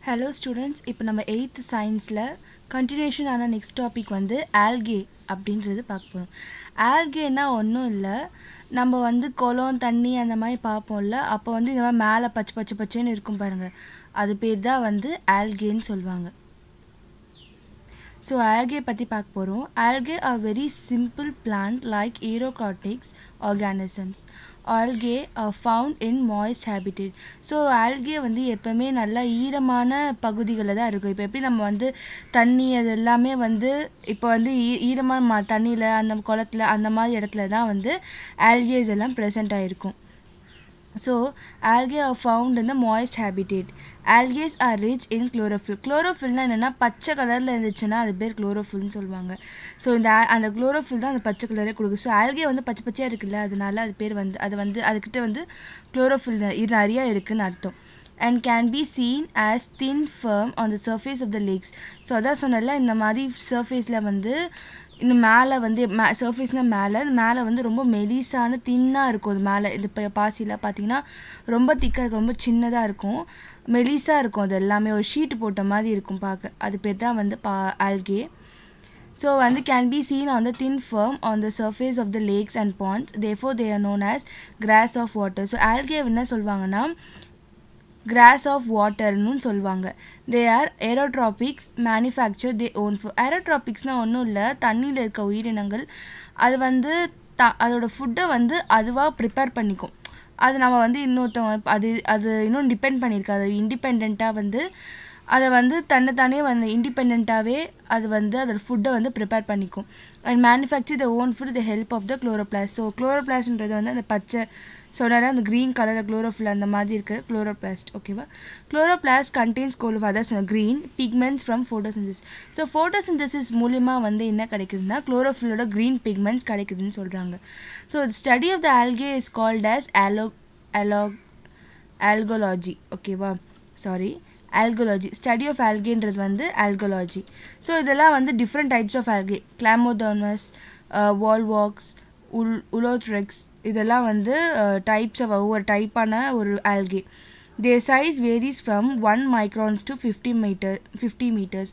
Hello students இப்போ நம்ம eighth சயின்ஸில் கண்டினியூஷன் ஆன நெக்ஸ்ட் டாபிக் வந்து ஆல்கே அப்படின்றது பார்க்க போகிறோம் ஆல்கேனா ஒன்றும் இல்லை நம்ம வந்து குளம் தண்ணி அந்த மாதிரி பார்ப்போம்ல அப்போ வந்து இந்த மாதிரி மேலே பச்சை பச்சை பச்சைன்னு இருக்கும் பாருங்கள் அது பேர் தான் வந்து ஆல்கேன்னு சொல்லுவாங்க ஸோ ஆல்கே பற்றி பார்க்க போகிறோம் algae are very simple plant like ஏரோகாட்டிக்ஸ் organisms algae are found in moist habitat so algae வந்து எப்போவுமே நல்லா ஈரமான பகுதிகளில் தான் இருக்கும் இப்போ எப்படி நம்ம வந்து தண்ணி அது எல்லாமே வந்து இப்போ வந்து ஈ ஈரமான ம தண்ணியில் அந்த குளத்துல அந்த மாதிரி இடத்துல தான் வந்து ஆல்கேஸ் எல்லாம் ப்ரெசென்ட் ஆகிருக்கும் so algae are found in the moist habitat algae are rich in chlorophyll chlorophyllனா என்னென்னா பச்சை கலரில் இருந்துச்சுன்னா அது பேர் குளோரோஃபில்னு சொல்லுவாங்க ஸோ இந்த a- அந்த குளோரோஃபில் தான் அந்த பச்சை கலரே கொடுக்கும் ஸோ algae வந்து பச்சை பச்சையாக இருக்குல்ல அதனால அது பேர் வந்து அது வந்து அதுக்கிட்ட வந்து குளோரோஃபில் நிறையா இருக்குன்னு அர்த்தம் and can be seen as thin firm on the surface of the lakes so அதான் சொன்னல இந்த மாதிரி சர்ஃபேஸில் வந்து இந்த மேலே வந்து மே சர்ஃபேஸ்னால் மேலே மேலே வந்து ரொம்ப மெலிசான தின்னாக இருக்கும் அது மேலே இது இப்போ பாசிலாம் பார்த்தீங்கன்னா ரொம்ப திக்காக இருக்கும் ரொம்ப சின்னதாக இருக்கும் மெலிசாக இருக்கும் அது எல்லாமே ஒரு ஷீட் போட்ட மாதிரி இருக்கும் பார்க்க அது பேர் தான் வந்து பா ஆல்கே ஸோ வந்து can be seen on the thin firm on the surface of the lakes and ponds therefore they are known as grass of water so algae என்ன சொல்லுவாங்கன்னா கிராஸ் ஆஃப் வாட்டர்னு சொல்லுவாங்க they are autotrophics manufacture their own food ஏரோட்ராபிக்ஸ்னால் ஒன்றும் இல்லை தண்ணியில் இருக்க உயிரினங்கள் அது வந்து த அதோட ஃபுட்டை வந்து அதுவாக ப்ரிப்பேர் பண்ணிக்கும் அது நம்ம வந்து இன்னொருத்தவங்க அது அது இன்னும் டிபெண்ட் பண்ணியிருக்கு அது இண்டிபெண்ட்டாக வந்து அதை வந்து தன்னைத்தானே வந்து இண்டிபெண்ட்டாகவே அது வந்து அதோட ஃபுட்டை வந்து ப்ரிப்பேர் பண்ணிக்கும் and manufacture the own food the help of the chloroplast so குளோரோபிளாஸ்ட்ன்றது வந்து அந்த பச்சை சொன்னால அந்த க்ரீன் கலரில் குளோரோஃபில் அந்த மாதிரி இருக்குது குளோரோபிளாஸ்ட் ஓகேவா chloroplast contains coal others green pigments from photosynthesis so photosynthesis மூலிமா வந்து என்ன கிடைக்குதுன்னா குளோரோஃபிலோட க்ரீன் பிக்மெண்ட்ஸ் கிடைக்குதுன்னு சொல்கிறாங்க so study of the algae is called as அலோ அலாக் ஆல்கோலாஜி ஓகேவா சாரி ஆல்கோலாஜி ஸ்டடி ஆஃப் ஆல்கேன்றது வந்து ஆல்கோலாஜி ஸோ இதெல்லாம் வந்து different types of algae chlamydomonas volvox உல் உலோத்ரெக்ஸ் இதெல்லாம் வந்து டைப்ஸ் ஆஃப் ஒவ்வொரு டைப்பான ஒரு algae the size varies from one microns to fifty metre fifty meters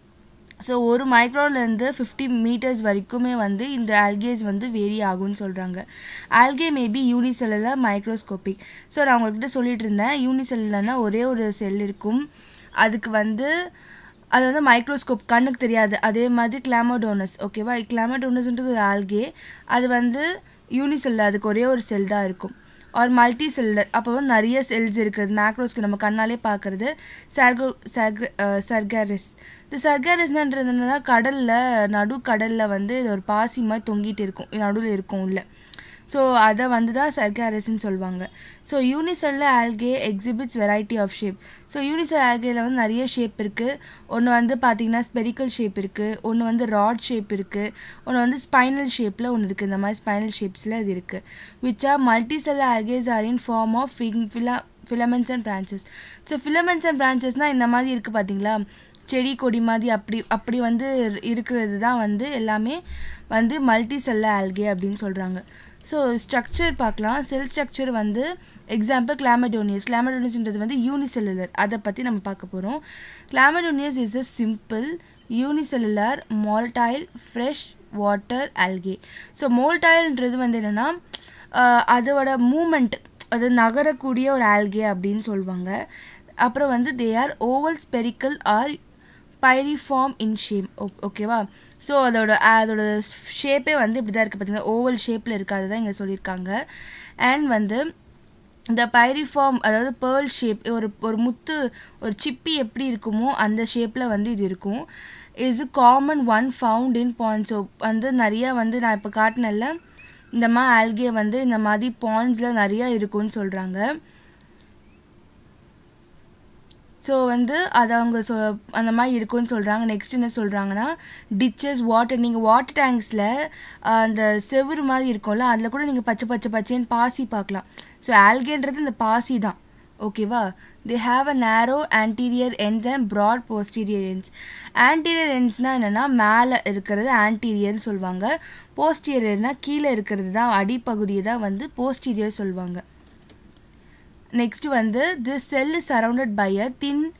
so ஒரு மைக்ரோன்லேருந்து ஃபிஃப்டி மீட்டர்ஸ் வரைக்குமே வந்து இந்த ஆல்கேஸ் வந்து வேரி ஆகும்னு சொல்கிறாங்க algae maybe unicellular microscopic so நான் உங்கள்கிட்ட சொல்லிட்டு இருந்தேன் யூனிசெல்லுலர்னா ஒரே ஒரு செல் இருக்கும் அதுக்கு வந்து அது வந்து மைக்ரோஸ்கோப் கண்ணுக்கு தெரியாது அதே மாதிரி கிளாமோடோனஸ் ஓகேவா கிளாமோடோனஸ்ன்றது ஒரு ஆல்கே அது வந்து யூனிசெல்ல அதுக்கு ஒரே ஒரு செல் தான் இருக்கும் ஆர் மல்டி செல்லர் அப்போ வந்து நிறைய செல்ஸ் இருக்குது மேக்ரோஸ்க்கு நம்ம கண்ணாலே பார்க்குறது சர்கோ சர்க சர்காரிஸ் இந்த சர்காரிஸ்ன்றது என்னன்னா கடலில் நடு கடலில் வந்து இது ஒரு பாசி மாதிரி தொங்கிட்டு இருக்கும் நடுவில் இருக்கும் உள்ள ஸோ அதை வந்து தான் சர்காரிஸ்ன்னு சொல்லுவாங்க so unicellular algae exhibits variety of shape so unicell ஆல்கேல வந்து நிறைய ஷேப் இருக்குது ஒன்று வந்து பார்த்தீங்கன்னா ஸ்பெரிக்கல் ஷேப் இருக்குது ஒன்று வந்து ராட் ஷேப் இருக்குது ஒன்று வந்து ஸ்பைனல் ஷேப்பில் ஒன்று இருக்குது இந்த மாதிரி ஸ்பைனல் ஷேப்ஸில் இது இருக்குது which are multi cell algaes are in form of ஃபிலா filaments and branches so filaments and பிரான்ச்சஸ்னால் இந்த மாதிரி இருக்குது பார்த்தீங்களா செடி கொடி மாதிரி அப்படி அப்படி வந்து இருக்கிறது தான் வந்து எல்லாமே வந்து மல்டி செல்ல ஆல்கே அப்படின்னு சொல்கிறாங்க ஸோ ஸ்ட்ரக்சர் பார்க்கலாம் செல் ஸ்ட்ரக்சர் வந்து எக்ஸாம்பிள் கிளாமடோனியஸ் கிளாமடோனியஸ்ன்றது வந்து யூனிசெல்லுலர் அதை பற்றி நம்ம பார்க்க போகிறோம் chlamydomonas is a simple unicellular motile fresh water algae so மோல்டைல்ன்றது வந்து என்னென்னா அதோட மூமெண்ட் அது நகரக்கூடிய ஒரு ஆல்கே அப்படின்னு சொல்லுவாங்க அப்புறம் வந்து they are oval spherical or pyriform in shape ஓகேவா ஸோ அதோட அதோட ஷேப்பே வந்து இப்படி தான் இருக்குது பார்த்தீங்கன்னா ஓவல் ஷேப்பில் இருக்காது தான் இங்கே சொல்லியிருக்காங்க அண்ட் வந்து இந்த பைரிஃபார்ம் அதாவது பேர்ல் ஷேப் ஒரு ஒரு முத்து ஒரு சிப்பி எப்படி இருக்குமோ அந்த ஷேப்பில் வந்து இது இருக்கும் is common one found in pond so வந்து நிறையா வந்து நான் இப்போ காட்டினேன்ல இந்த மாதிரி ஆல்கே வந்து இந்த மாதிரி பாண்ட்ஸில் நிறையா இருக்கும்னு சொல்கிறாங்க ஸோ வந்து அது அவங்க சொ அந்த மாதிரி இருக்கும்னு சொல்கிறாங்க நெக்ஸ்ட் என்ன சொல்கிறாங்கன்னா டிச்சஸ் வாட்டர் நீங்கள் வாட்டர் டேங்க்ஸில் அந்த செவுரு மாதிரி இருக்கும்ல அதில் கூட நீங்கள் பச்சை பச்சை பச்சைன்னு பாசி பார்க்கலாம் ஸோ ஆல்கேன்றது இந்த பாசி தான் ஓகேவா தே have a narrow anterior ends and broad posterior ends anterior எண்ட்ஸ்னால் என்னென்னா மேலே இருக்கிறது ஆன்டீரியர்னு சொல்லுவாங்க போஸ்டீரியர்னால் கீழே இருக்கிறது தான் அடிப்பகுதியை தான் வந்து போஸ்டீரியர் சொல்லுவாங்க நெக்ஸ்ட் வந்து this cell is surrounded by a thin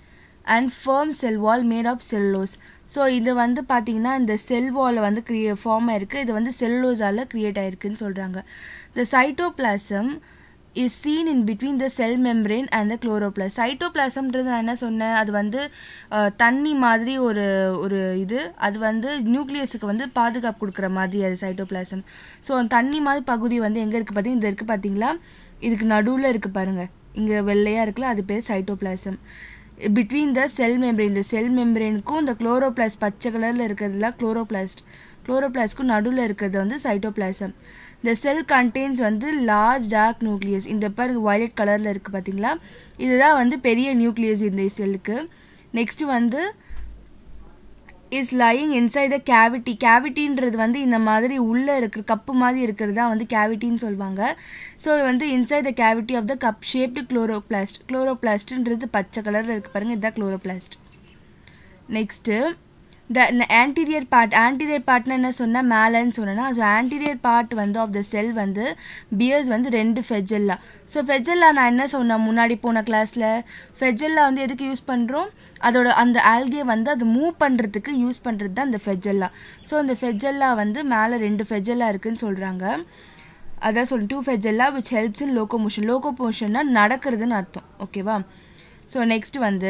and firm cell wall made of cellulose so இது வந்து பார்த்தீங்கன்னா இந்த செல் வால் வந்து கிரியே ஃபார்ம் ஆயிருக்கு இது வந்து செல்லோஸால் க்ரியேட் ஆயிருக்குன்னு சொல்கிறாங்க the cytoplasm is seen in between the cell membrane and the chloroplast சைட்டோபிளாசம்ன்றது நான் என்ன சொன்னேன் அது வந்து அஹ், தண்ணி மாதிரி ஒரு ஒரு இது அது வந்து நியூக்ளியஸுக்கு வந்து பாதுகாப்பு கொடுக்குற மாதிரி அது சைட்டோபிளாசம் ஸோ தண்ணி மாதிரி பகுதி வந்து எங்கே இருக்குது பார்த்தீங்க இது இருக்குது பார்த்தீங்களா இதுக்கு நடுவில் இருக்குது பாருங்கள் இங்கே வெள்ளையாக இருக்குல்ல அது பேர் cytoplasm between the cell membrane இந்த செல் மெம்பரேனுக்கும் இந்த குளோரோபிளாஸ்ட் பச்சை கலரில் இருக்கிறதுலாம் குளோரோபிளாஸ்ட் குளோரோபிளாஸ்ட்க்கும் நடுவில் இருக்கிறது வந்து சைட்டோபிளாசம் இந்த செல் கண்டெய்ன்ஸ் வந்து லார்ஜ் டார்க் நியூக்ளியஸ் இந்த பாருங்க வயலட் கலரில் இருக்குது பார்த்தீங்களா இதுதான் வந்து பெரிய நியூக்ளியஸ் இந்த செல்லுக்கு நெக்ஸ்ட் வந்து is lying inside the cavity கேவிட்டின்றது வந்து இந்த மாதிரி உள்ளே இருக்கிற கப்பு மாதிரி இருக்கிறது தான் வந்து கேவிட்டின்னு சொல்லுவாங்க ஸோ வந்து inside the cavity of the cup shaped chloroplast குளோரோபிளாஸ்ட்ன்றது பச்சை கலரில் இருக்கு பாருங்க இதுதான் chloroplast next the anterior part anterior பார்ட்னா என்ன சொன்னால் மேலேன்னு சொன்னேன்னா அது ஆன்டீரியர் பார்ட் வந்து ஆஃப் த செல் வந்து பியர்ஸ் வந்து ரெண்டு ஃபெஜெல்லா ஸோ ஃபெஜெல்லா நான் என்ன சொன்னேன் முன்னாடி போன கிளாஸில் ஃபெஜெல்லா வந்து எதுக்கு யூஸ் பண்ணுறோம் அதோட அந்த ஆல்கே வந்து அது மூவ் பண்ணுறதுக்கு யூஸ் பண்ணுறது தான் இந்த ஃபெஜெல்லா ஸோ இந்த ஃபெஜெல்லா வந்து மேலே ரெண்டு ஃபெஜெல்லா இருக்குன்னு சொல்கிறாங்க அதான் சொல்லு two flagella which helps in locomotion லோகோமோஷன்னா நடக்கிறதுன்னு அர்த்தம் ஓகேவா ஸோ நெக்ஸ்ட் வந்து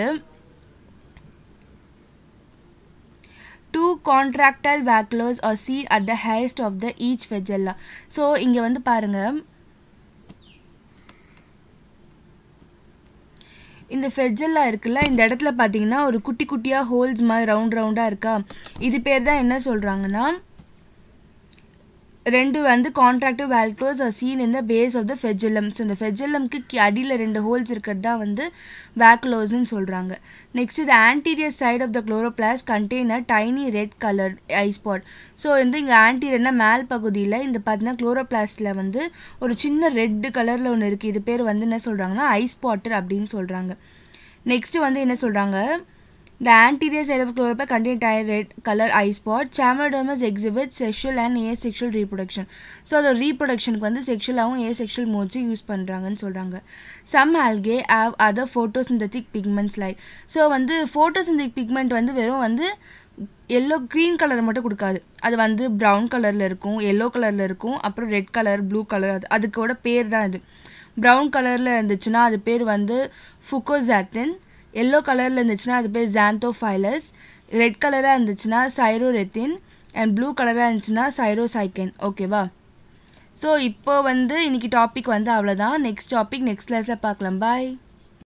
two contractile vacuoles are seen at the highest of the each flagella so இங்கே வந்து பாருங்க இந்த ஃபெஜெல்லா இருக்குல்ல இந்த இடத்துல பார்த்தீங்கன்னா ஒரு குட்டி குட்டியாக ஹோல்ஸ் மாதிரி ரவுண்ட் ரவுண்டாக இருக்கா இது பேர் தான் என்ன சொல்கிறாங்கன்னா ரெண்டு வந்து contractive vacuoles are seen in the base of the flagellum so இந்த ஃபெஜெல்லம்க்கு அடியில் ரெண்டு ஹோல்ஸ் இருக்கிறது தான் வந்து வேக்லோஸ்ன்னு சொல்கிறாங்க நெக்ஸ்ட் இது anterior side of the chloroplast contain a tiny red colour eye spot so வந்து இங்கே ஆன்டீரியர்னா மேல் பகுதியில் இந்த பார்த்தீங்கன்னா குளோரோபிளாஸ்டில் வந்து ஒரு சின்ன ரெட் கலரில் ஒன்று இருக்குது இது பேர் வந்து என்ன சொல்கிறாங்கன்னா ஐ ஸ்பாட்டர் அப்படின்னு சொல்கிறாங்க நெக்ஸ்ட் வந்து என்ன சொல்கிறாங்க The anterior side of chloroplasm contain tiny red color eye spot. Chamaedomas exhibit sexual and asexual reproduction. So அதோட ரீப்ரொடக்ஷனுக்கு வந்து செக்ஷுவலாகவும் ஏசெக்ஷுவல் மோட்ஸும் யூஸ் பண்ணுறாங்கன்னு சொல்கிறாங்க some algae have other photosynthetic pigments like so வந்து ஃபோட்டோசிந்தட்டிக் பிக்மெண்ட் வந்து வெறும் வந்து எல்லோ க்ரீன் கலர் மட்டும் கொடுக்காது அது வந்து ப்ரௌன் கலரில் இருக்கும் எல்லோ கலரில் இருக்கும் அப்புறம் ரெட் கலர் ப்ளூ கலர் அது அதுக்கோட பேர் தான் இது ப்ரௌன் கலரில் இருந்துச்சுன்னா அது பேர் வந்து ஃபுக்கோசாத்தின் எல்லோ கலரில் இருந்துச்சுன்னா அது பேர் ஜாந்தோஃபைலஸ் ரெட் கலராக இருந்துச்சுன்னா சைரோரெத்தின் அண்ட் ப்ளூ கலராக இருந்துச்சுன்னா சைரோசைக்கன் ஓகேவா ஸோ இப்போ வந்து இன்னைக்கு டாபிக் வந்து அவ்வளோதான் நெக்ஸ்ட் டாபிக் நெக்ஸ்ட் கிளாஸில் பார்க்கலாம் பாய்